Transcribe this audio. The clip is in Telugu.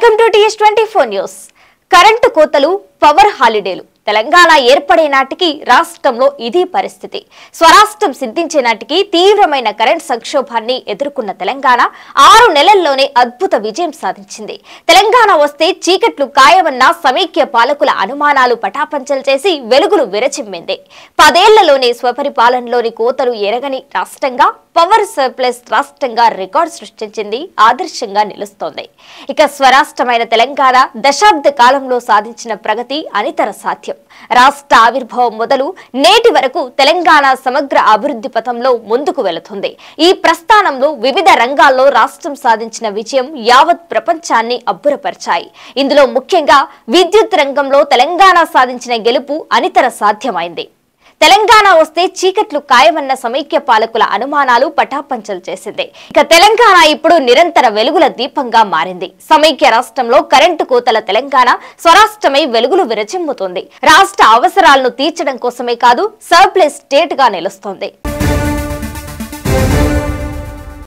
welcome to TS twenty four news current కోతలు పవర్ హాలిడేలు తెలంగాణ ఏర్పడే నాటికి రాష్ట్రంలో ఇదే పరిస్థితి స్వరాష్ట్రం సిద్ధించే నాటికి తీవ్రమైన కరెంట్ సంక్షోభాన్ని ఎదుర్కొన్న తెలంగాణ ఆరు నెలల్లోనే అద్భుత విజయం సాధించింది తెలంగాణ వస్తే చీకట్లు ఖాయమన్న సమైక్య పాలకుల అనుమానాలు పటాపంచలు చేసి వెలుగులు విరచిమ్మింది పదేళ్లలోనే స్వపరిపాలనలోని కోతలు ఎరగని రాష్ట్రంగా పవర్ సర్ప్లస్ రాష్ట్రంగా రికార్డు సృష్టించింది ఆదర్శంగా నిలుస్తోంది ఇక స్వరాష్ట్రమైన తెలంగాణ దశాబ్ద కాలంలో సాధించిన ప్రగతి అనితర సాధ్యం రాష్ట్ర ఆవిర్భావం మొదలు నేటి వరకు తెలంగాణ సమగ్ర అభివృద్ధి పథంలో ముందుకు వెళుతుంది ఈ ప్రస్థానంలో వివిధ రంగాల్లో రాష్ట్రం సాధించిన విజయం యావత్ ప్రపంచాన్ని అబ్బురపరిచాయి ఇందులో ముఖ్యంగా విద్యుత్ రంగంలో తెలంగాణ సాధించిన గెలుపు అనితర సాధ్యమైంది తెలంగాణ వస్తే చీకట్లు ఖాయమన్న సమైక్య పాలకుల అనుమానాలు పటాపంచలు చేసింది ఇక తెలంగాణ ఇప్పుడు నిరంతర వెలుగుల దీపంగా మారింది సమైక్య రాష్ట్రంలో కరెంటు కోతల తెలంగాణ స్వరాష్ట్రమై వెలుగులు విరచిమ్ముతోంది రాష్ట్ర అవసరాలను తీర్చడం కోసమే కాదు సర్ప్లస్ స్టేట్ గా నిలుస్తోంది